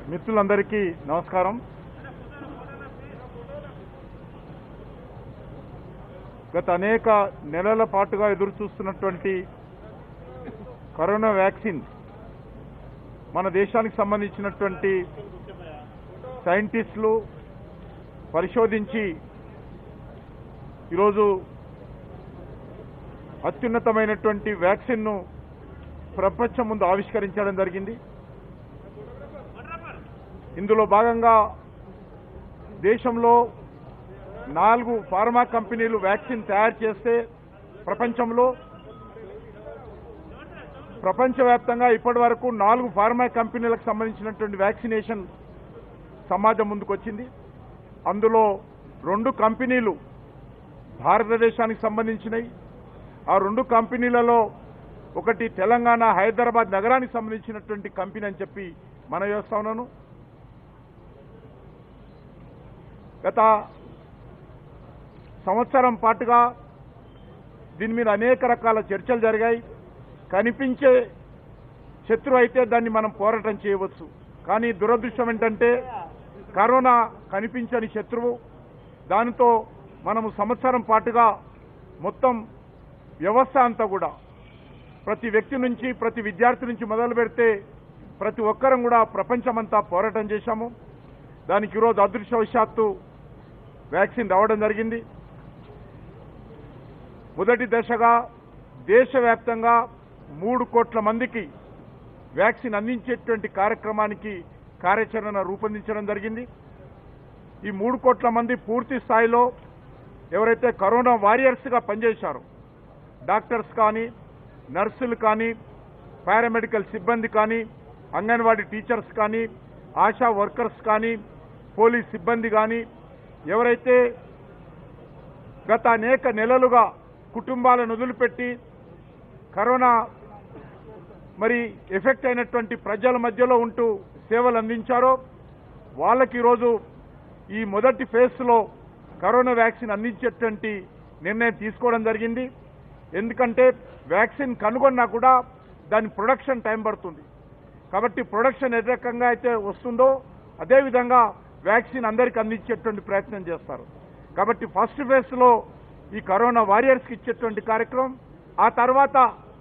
మిత్రులందరికీ నమస్కారం గత అనేక నెలల పాటుగా ఎదురు చూస్తున్నటువంటి కరోనా వ్యాక్సిన్ మన దేశానికి సంబంధించినటువంటి సైంటిస్టులు పరిశోధించి ఈరోజు అత్యున్నతమైనటువంటి వ్యాక్సిన్ను ప్రపంచం ముందు ఆవిష్కరించడం జరిగింది ఇందులో భాగంగా దేశంలో నాలుగు ఫార్మా కంపెనీలు వ్యాక్సిన్ తయారు చేస్తే ప్రపంచంలో ప్రపంచవ్యాప్తంగా ఇప్పటి వరకు నాలుగు ఫార్మా కంపెనీలకు సంబంధించినటువంటి వ్యాక్సినేషన్ సమాజం ముందుకు వచ్చింది అందులో రెండు కంపెనీలు భారతదేశానికి సంబంధించినవి ఆ రెండు కంపెనీలలో ఒకటి తెలంగాణ హైదరాబాద్ నగరానికి సంబంధించినటువంటి కంపెనీ అని చెప్పి మనం చేస్తా ఉన్నాను గత సంవత్సరం పాటుగా దీని మీద అనేక రకాల చర్చలు జరిగాయి కనిపించే శత్రువు అయితే దాన్ని మనం పోరాటం చేయవచ్చు కానీ దురదృష్టం ఏంటంటే కరోనా కనిపించని శత్రువు దానితో మనము సంవత్సరం పాటుగా మొత్తం వ్యవస్థ అంతా కూడా ప్రతి వ్యక్తి నుంచి ప్రతి విద్యార్థి నుంచి మొదలు పెడితే ప్రతి ఒక్కరం కూడా ప్రపంచమంతా పోరాటం చేశాము దానికి ఈరోజు అదృష్టవశాత్తు వ్యాక్సిన్ రావడం జరిగింది మొదటి దశగా దేశవ్యాప్తంగా మూడు కోట్ల మందికి వ్యాక్సిన్ అందించేటువంటి కార్యక్రమానికి కార్యాచరణ రూపొందించడం జరిగింది ఈ మూడు కోట్ల మంది పూర్తి స్థాయిలో ఎవరైతే కరోనా వారియర్స్గా పనిచేశారో డాక్టర్స్ కానీ నర్సులు కానీ పారామెడికల్ సిబ్బంది కానీ అంగన్వాడీ టీచర్స్ కానీ ఆశా వర్కర్స్ కానీ పోలీస్ సిబ్బంది కానీ ఎవరైతే గత అనేక నెలలుగా కుటుంబాలను వదిలిపెట్టి కరోనా మరి ఎఫెక్ట్ అయినటువంటి ప్రజల మధ్యలో ఉంటూ సేవలు అందించారో వాళ్ళకి ఈరోజు ఈ మొదటి ఫేజ్లో కరోనా వ్యాక్సిన్ అందించేటువంటి నిర్ణయం తీసుకోవడం జరిగింది ఎందుకంటే వ్యాక్సిన్ కనుగొన్నా కూడా దాని ప్రొడక్షన్ టైం పడుతుంది కాబట్టి ప్రొడక్షన్ ఏ రకంగా అయితే వస్తుందో అదేవిధంగా వ్యాక్సిన్ అందరికీ అందించేటువంటి ప్రయత్నం చేస్తారు కాబట్టి ఫస్ట్ ఫేజ్లో ఈ కరోనా వారియర్స్కి ఇచ్చేటువంటి కార్యక్రమం ఆ తర్వాత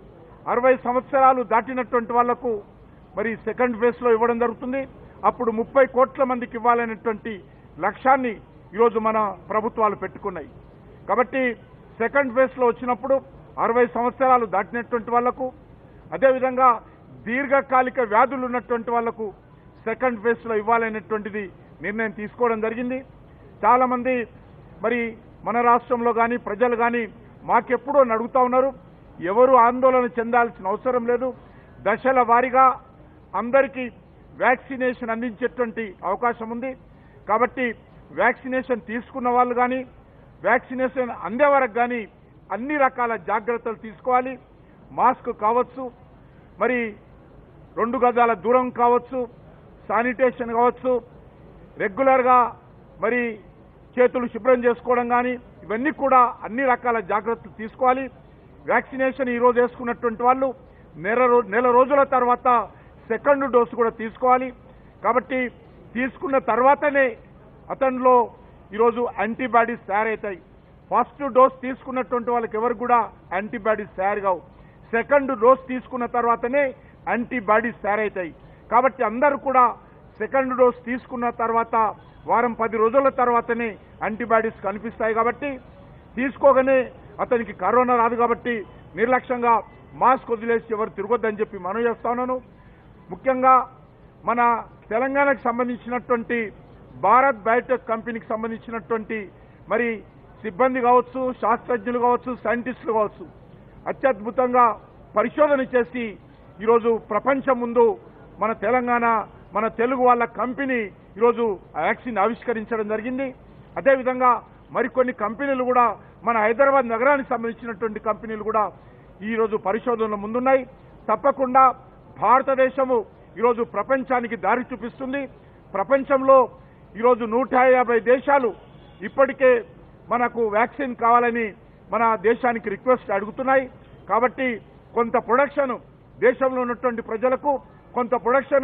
అరవై సంవత్సరాలు దాటినటువంటి వాళ్లకు మరి సెకండ్ ఫేజ్లో ఇవ్వడం జరుగుతుంది అప్పుడు ముప్పై కోట్ల మందికి ఇవ్వాలనేటువంటి లక్ష్యాన్ని ఈరోజు మన ప్రభుత్వాలు పెట్టుకున్నాయి కాబట్టి సెకండ్ ఫేజ్లో వచ్చినప్పుడు అరవై సంవత్సరాలు దాటినటువంటి వాళ్లకు అదేవిధంగా దీర్ఘకాలిక వ్యాధులు ఉన్నటువంటి వాళ్లకు సెకండ్ ఫేజ్లో ఇవ్వాలనేటువంటిది నిర్ణయం తీసుకోవడం జరిగింది చాలా మంది మరి మన రాష్ట్రంలో కానీ ప్రజలు కానీ మాకెప్పుడో అని అడుగుతా ఉన్నారు ఎవరు ఆందోళన చెందాల్సిన అవసరం లేదు దశల వారీగా అందరికీ వ్యాక్సినేషన్ అందించేటువంటి అవకాశం ఉంది కాబట్టి వ్యాక్సినేషన్ తీసుకున్న వాళ్ళు కానీ వ్యాక్సినేషన్ అందే వరకు కానీ అన్ని రకాల జాగ్రత్తలు తీసుకోవాలి మాస్క్ కావచ్చు మరి రెండు గజాల దూరం కావచ్చు శానిటేషన్ కావచ్చు రెగ్యులర్గా మరి చేతులు శుభ్రం చేసుకోవడం కానీ ఇవన్నీ కూడా అన్ని రకాల జాగ్రత్తలు తీసుకోవాలి వ్యాక్సినేషన్ ఈ రోజు వేసుకున్నటువంటి వాళ్ళు నెల రో- నెల రోజుల తర్వాత సెకండ్ డోసు కూడా తీసుకోవాలి కాబట్టి తీసుకున్న తర్వాతనే అతనిలో ఈరోజు యాంటీబాడీస్ తయారవుతాయి ఫస్ట్ డోస్ తీసుకున్నటువంటి వాళ్ళకి ఎవరు కూడా యాంటీబాడీస్ తయారు కావు సెకండ్ డోస్ తీసుకున్న తర్వాతనే యాంటీబాడీస్ తయారవుతాయి కాబట్టి అందరూ కూడా సెకండ్ డోస్ తీసుకున్న తర్వాత వారం పది రోజుల తర్వాతనే యాంటీబాడీస్ కనిపిస్తాయి కాబట్టి తీసుకోగానే అతనికి కరోనా రాదు కాబట్టి నిర్లక్ష్యంగా మాస్క్ వదిలేసి ఎవరు తిరగొద్దని చెప్పి మనం చేస్తా ఉన్నాను ముఖ్యంగా మన తెలంగాణకు సంబంధించినటువంటి భారత్ బయోటెక్ కంపెనీకి సంబంధించినటువంటి మరి సిబ్బంది కావచ్చు శాస్త్రజ్ఞులు కావచ్చు సైంటిస్టులు కావచ్చు అత్యద్భుతంగా పరిశోధన చేసి ఈరోజు ప్రపంచం ముందు మన తెలంగాణ మన తెలుగు వాళ్ళ కంపెనీ ఈరోజు ఆ వ్యాక్సిన్ ఆవిష్కరించడం జరిగింది అదేవిధంగా మరికొన్ని కంపెనీలు కూడా మన హైదరాబాద్ నగరానికి సంబంధించినటువంటి కంపెనీలు కూడా ఈరోజు పరిశోధనలు ముందున్నాయి తప్పకుండా భారతదేశము ఈరోజు ప్రపంచానికి దారి చూపిస్తుంది ప్రపంచంలో ఈరోజు నూట యాభై దేశాలు ఇప్పటికే మనకు వ్యాక్సిన్ కావాలని మన దేశానికి రిక్వెస్ట్ అడుగుతున్నాయి కాబట్టి కొంత ప్రొడక్షన్ దేశంలో ఉన్నటువంటి ప్రజలకు కొంత ప్రొడక్షన్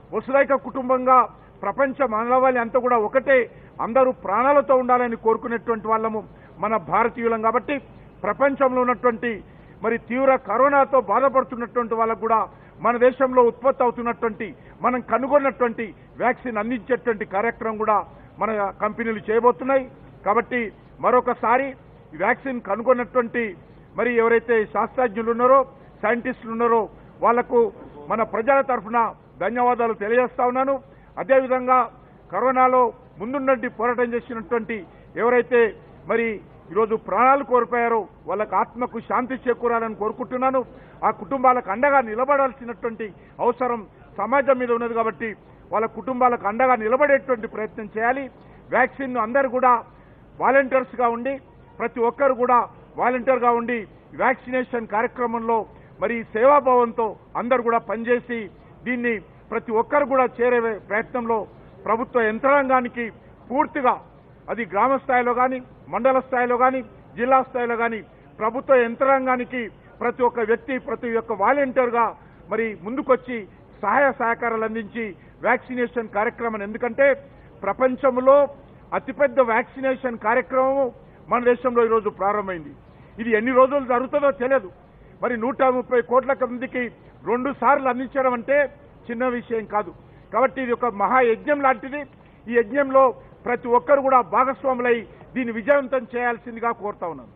వసులైక కుటుంబంగా ప్రపంచ మానవాళి అంతా కూడా ఒకటే అందరూ ప్రాణాలతో ఉండాలని కోరుకునేటువంటి వాళ్ళము మన భారతీయులం కాబట్టి ప్రపంచంలో ఉన్నటువంటి మరి తీవ్ర కరోనాతో బాధపడుతున్నటువంటి వాళ్ళకు కూడా మన దేశంలో ఉత్పత్తి అవుతున్నటువంటి మనం కనుగొన్నటువంటి వ్యాక్సిన్ అందించేటువంటి కార్యక్రమం కూడా మన కంపెనీలు చేయబోతున్నాయి కాబట్టి మరొకసారి ఈ వ్యాక్సిన్ కనుగొన్నటువంటి మరి ఎవరైతే శాస్త్రజ్ఞులు ఉన్నారో సైంటిస్టులు ఉన్నారో వాళ్లకు మన ప్రజల తరఫున ధన్యవాదాలు తెలియజేస్తా ఉన్నాను అదేవిధంగా కరోనాలో ముందున్నట్టు పోరాటం చేసినటువంటి ఎవరైతే మరి ఈరోజు ప్రాణాలు కోల్పోయారో వాళ్ళకు ఆత్మకు శాంతి చేకూరాలని కోరుకుంటున్నాను ఆ కుటుంబాలకు అండగా నిలబడాల్సినటువంటి అవసరం సమాజం మీద ఉన్నది కాబట్టి వాళ్ళ కుటుంబాలకు అండగా నిలబడేటువంటి ప్రయత్నం చేయాలి వ్యాక్సిన్ అందరూ కూడా వాలంటీర్స్ గా ఉండి ప్రతి ఒక్కరు కూడా వాలంటీర్ గా ఉండి వ్యాక్సినేషన్ కార్యక్రమంలో మరి సేవాభావంతో అందరూ కూడా పనిచేసి దీన్ని ప్రతి ఒక్కరు కూడా చేరే ప్రయత్నంలో ప్రభుత్వ యంత్రాంగానికి పూర్తిగా అది గ్రామ స్థాయిలో కానీ మండల స్థాయిలో కానీ జిల్లా స్థాయిలో కానీ ప్రభుత్వ యంత్రాంగానికి ప్రతి ఒక్క వ్యక్తి ప్రతి ఒక్క వాలంటీర్ గా మరి ముందుకొచ్చి సహాయ సహకారాలు అందించి వ్యాక్సినేషన్ కార్యక్రమం ఎందుకంటే ప్రపంచంలో అతిపెద్ద వ్యాక్సినేషన్ కార్యక్రమం మన దేశంలో ఈరోజు ప్రారంభమైంది ఇది ఎన్ని రోజులు జరుగుతుందో తెలియదు మరి నూట ముప్పై కోట్ల మందికి రెండు సార్లు అందించడం అంటే చిన్న విషయం కాదు కాబట్టి ఇది ఒక మహాయజ్ఞం లాంటిది ఈ యజ్ఞంలో ప్రతి ఒక్కరు కూడా భాగస్వాములై దీన్ని విజయవంతం చేయాల్సిందిగా కోరుతా ఉన్నాను